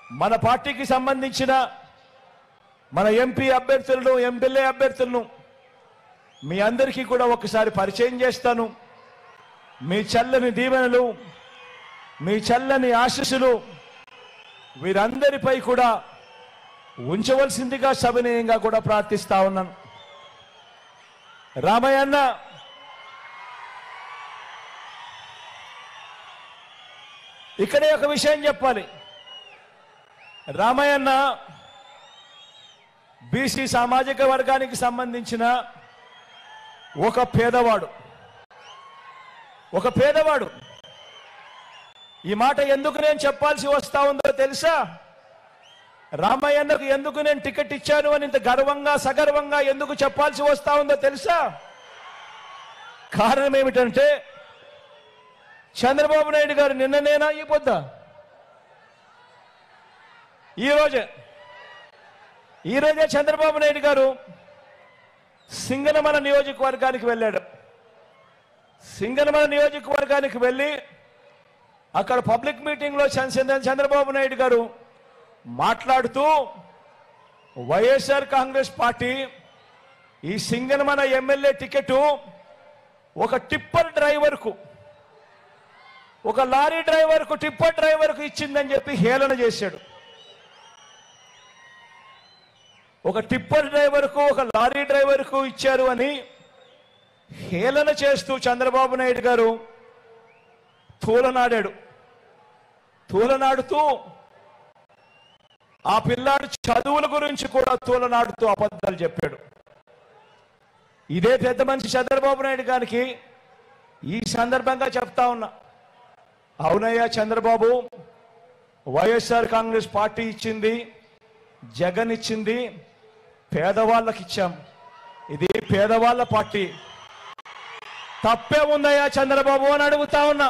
మన పార్టీకి సంబంధించిన మన ఎంపీ అభ్యర్థులను ఎమ్మెల్యే అభ్యర్థులను మీ అందరికీ కూడా ఒకసారి పరిచయం చేస్తాను మీ చల్లని దీవెనలు మీ చల్లని ఆశీస్సులు వీరందరిపై కూడా ఉంచవలసిందిగా సవినయంగా కూడా ప్రార్థిస్తా ఉన్నాను రామయ్య అన్న ఇక్కడే ఒక విషయం చెప్పాలి రామయ్యన్న బీసీ సామాజిక వర్గానికి సంబంధించిన ఒక పేదవాడు ఒక పేదవాడు ఈ మాట ఎందుకు నేను చెప్పాల్సి వస్తా ఉందో తెలుసా రామయ్యన్నకు ఎందుకు నేను టికెట్ ఇచ్చాను అని ఇంత గర్వంగా సగర్వంగా ఎందుకు చెప్పాల్సి వస్తా ఉందో తెలుసా కారణం ఏమిటంటే చంద్రబాబు నాయుడు గారు నిన్ననేనా ఈ పొద్ద ఈరోజే ఈరోజే చంద్రబాబు నాయుడు గారు సింగనమల నియోజకవర్గానికి వెళ్ళాడు సింగనమల నియోజకవర్గానికి వెళ్ళి అక్కడ పబ్లిక్ మీటింగ్లో చంద్ర- చంద్రబాబు నాయుడు గారు మాట్లాడుతూ వైఎస్ఆర్ కాంగ్రెస్ పార్టీ ఈ సింగనమల ఎమ్మెల్యే టికెట్ ఒక టిప్పర్ డ్రైవర్కు ఒక లారీ డ్రైవర్కు టిప్పర్ డ్రైవర్కు ఇచ్చిందని చెప్పి హేళన చేశాడు ఒక టిప్పర్ డ్రైవర్కు ఒక లారీ డ్రైవర్కు ఇచ్చారు అని హేళన చేస్తూ చంద్రబాబు నాయుడు గారు తూలనాడాడు తూలనాడుతూ ఆ పిల్లాడు చదువుల గురించి కూడా తూలనాడుతూ అబద్ధాలు చెప్పాడు ఇదే పెద్ద మనిషి చంద్రబాబు నాయుడు గారికి ఈ సందర్భంగా చెప్తా ఉన్నా అవునయ్యా చంద్రబాబు వైఎస్ఆర్ కాంగ్రెస్ పార్టీ ఇచ్చింది జగన్ ఇచ్చింది పేదవాళ్ళకి ఇచ్చాం ఇది పేదవాళ్ళ పార్టీ తప్పే ఉందయ్యా చంద్రబాబు అని అడుగుతా ఉన్నా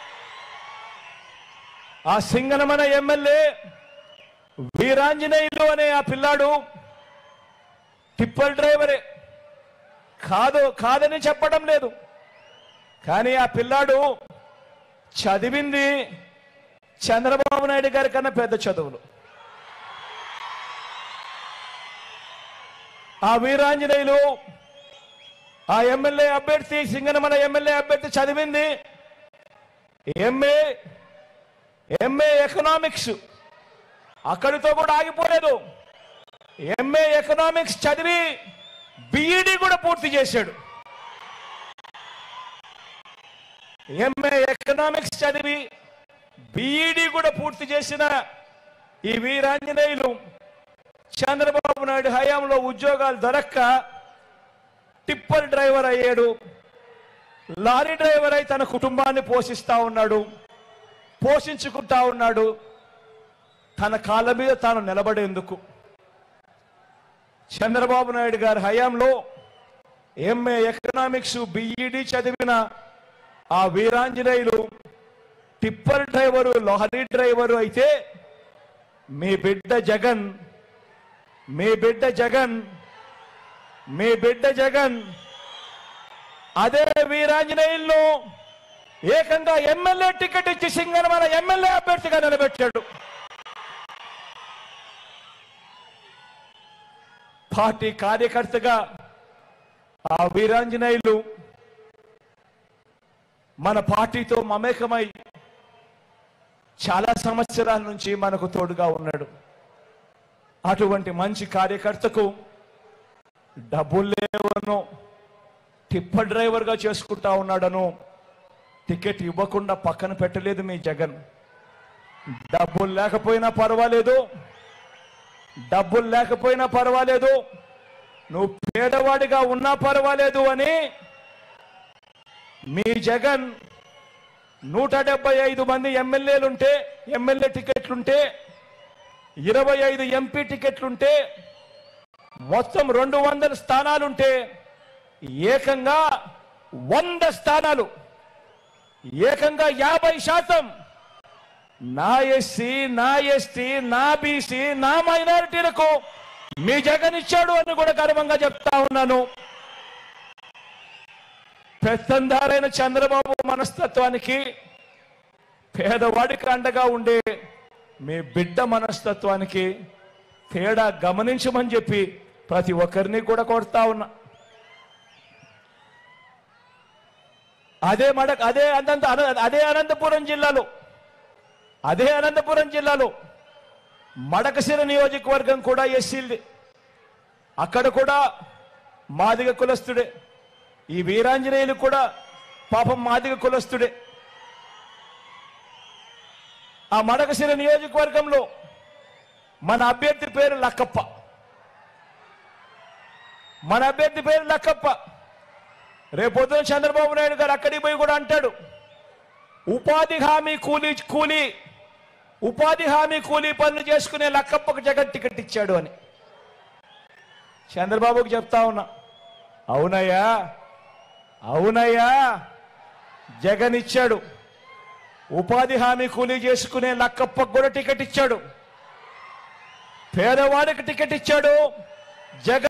ఆ సింగనమన ఎమ్మెల్యే వీరాంజనేయులు అనే ఆ పిల్లాడు టిప్పర్ డ్రైవరే కాదు కాదని చెప్పడం లేదు కానీ ఆ పిల్లాడు చదివింది చంద్రబాబు నాయుడు గారి కన్నా పెద్ద చదువులు ఆ వీరాంజనేయులు ఆ ఎమ్మెల్యే అభ్యర్థి సింగనమల ఎమ్మెల్యే అభ్యర్థి చదివింది ఎంఏ ఎంఏ ఎకనామిక్స్ అక్కడితో కూడా ఆగిపోలేదు ఎంఏ ఎకనామిక్స్ చదివి బిఈడి కూడా పూర్తి చేశాడు ఎంఏ ఎకనామిక్స్ చదివి బిఈడి కూడా పూర్తి చేసిన ఈ వీరాంజనేయులు చంద్రబాబు నాయుడు హయాంలో ఉద్యోగాలు దొరక్క టిప్పర్ డ్రైవర్ అయ్యాడు లారీ డ్రైవర్ అయి తన కుటుంబాన్ని పోషిస్తా ఉన్నాడు పోషించుకుంటా ఉన్నాడు తన కాళ్ళ మీద తాను నిలబడేందుకు చంద్రబాబు నాయుడు గారి హయాంలో ఎంఏ ఎకనామిక్స్ బిఈడి చదివిన ఆ Veeranjaneyulu tipper driver lorry driver అయితే మీ బిడ్డ జగన్ మీ బిడ్డ జగన్ మీ బిడ్డ జగన్ అదే వీరాంజనేయుల్లో ఏకంగా ఎమ్మెల్యే టికెట్ ఇచ్చి సింగనమల ఎమ్మెల్యే అభ్యర్థిగా నిలబెట్టాడు పార్టీ కార్యకర్తగా ఆ వీరాంజనేయులు మన పార్టీతో మమేకమై చాలా సంవత్సరాల నుంచి మనకు తోడుగా ఉన్నాడు అటువంటి మంచి కార్యకర్తకు డబ్బులు లేవనో టిప్పర్ డ్రైవర్గా చేసుకుంటా ఉన్నాడను టికెట్ ఇవ్వకుండా పక్కన పెట్టలేదు మీ జగన్ డబ్బులు లేకపోయినా పర్వాలేదు డబ్బులు లేకపోయినా పర్వాలేదు నువ్వు పేదవాడిగా ఉన్నా పర్వాలేదు అని మీ జగన్ నూట డెబ్బై ఐదు మంది ఎమ్మెల్యేలుంటే ఎమ్మెల్యే టికెట్లుంటే ఇరవై ఐదు ఎంపీ టికెట్లుంటే మొత్తం రెండు వందల స్థానాలుంటే ఏకంగా వంద స్థానాలు ఏకంగా యాభై శాతం నా ఎస్సీ నా ఎస్టీ నా బీసీ నా మైనారిటీలకు మీ జగన్ ఇచ్చాడు అని కూడా గర్వంగా చెప్తా ఉన్నాను పెత్తందారైన చంద్రబాబు మనస్తత్వానికి పేదవాడికి అండగా ఉండే మీ బిడ్డ మనస్తత్వానికి తేడా గమనించమని చెప్పి ప్రతి ఒక్కరిని కూడా కొడతా ఉన్నా అదే మడ అదే అనంత అన- అదే అనంతపురం జిల్లాలో అదే అనంతపురం జిల్లాలో మడకశిర నియోజకవర్గం కూడా ఎస్సీల్ది అక్కడ కూడా మాదిగ కులస్తుడే ఈ వీరాంజనేయులు కూడా పాపం మాదిగ కులస్తుడే ఆ మడకశిర నియోజకవర్గంలో మన అభ్యర్థి పేరు లక్కప్ప మన అభ్యర్థి పేరు లక్కప్ప రేపొద్దున చంద్రబాబు నాయుడు గారు అక్కడికి పోయి కూడా అంటాడు ఉపాధి హామీ కూలీ కూలీ ఉపాధి హామీ కూలీ పనులు చేసుకునే లక్కప్పకు జగన్ టికెట్ ఇచ్చాడు అని చంద్రబాబుకు చెప్తా ఉన్నా అవునయ్యా అవునయ్యా జగన్ ఇచ్చాడు ఉపాధి హామీ కూలీ చేసుకునే లక్కప్పకు కూడా టికెట్ ఇచ్చాడు పేదవాడికి టికెట్ ఇచ్చాడు జగన్